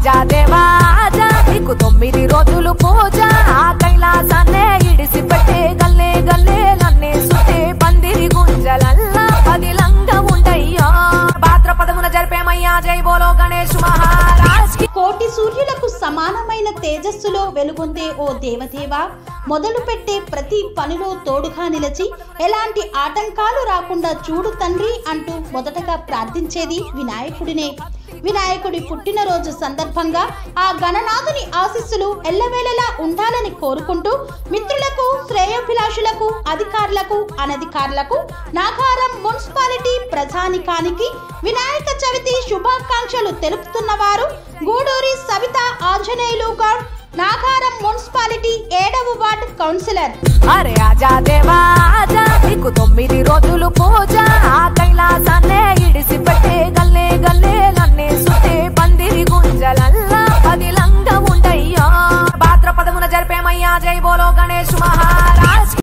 ఆజా దేవా ఆజా నీకు తొమ్మిది రోజులు పూజ ఆ కైలాసాన్నే ఇడిసి పెట్టే గల్లే గల్లే నన్నే సుట్టే పందిరి గుంజలల్లా పదిలంగా ఉండయ్యా భాద్రపదమున జరిపేమయ్యా జై బోలో గణేష్ మహారాజ్ కి కోటి సూర్యులకు సమానమైన తేజస్సులో వెలుగొందే ఓ దేవదేవ మొదలు పెట్టే ప్రతి పనిలో తోడుగా నిలిచి ఎలాంటి ఆటంకాలు రాకుండా చూడు తండ్రి అంటూ మొదటగా ప్రార్థించేది వినాయకుడినే వినాయకుడి పుట్టినరోజు సందర్భంగా ఆ గణనాథుని ఆశీస్సులు ఎల్లవేళలా ఉండాలని కోరుకుంటూ మిత్రులకు శ్రేయోభిలాషులకు అధికారులకు అనధికారులకు నాగారం మున్సిపాలిటీ ప్రజానికానికి వినాయక చవితి శుభాకాంక్షలు తెలుపుతున్న వారు గూడూరి సవిత ఆంజనేయులు గౌడ్ నాగారం మున్సిపాలిటీ ఏడవ వార్డు కౌన్సిలర్ అరే ఆజా దేవా ఆజా నీకు తొమ్మిది రోజులు పూజ ఆ కైలాసాన్నే ఇడిసి పెట్టే గల్లే గల్లే నన్నే సుట్టే పందిరి గుంజలల్లా పదిలంగా ఉండయ్యా భాద్రపదమున జరిపేమయ్యా జై బోలో గణేష్ మహారాజ్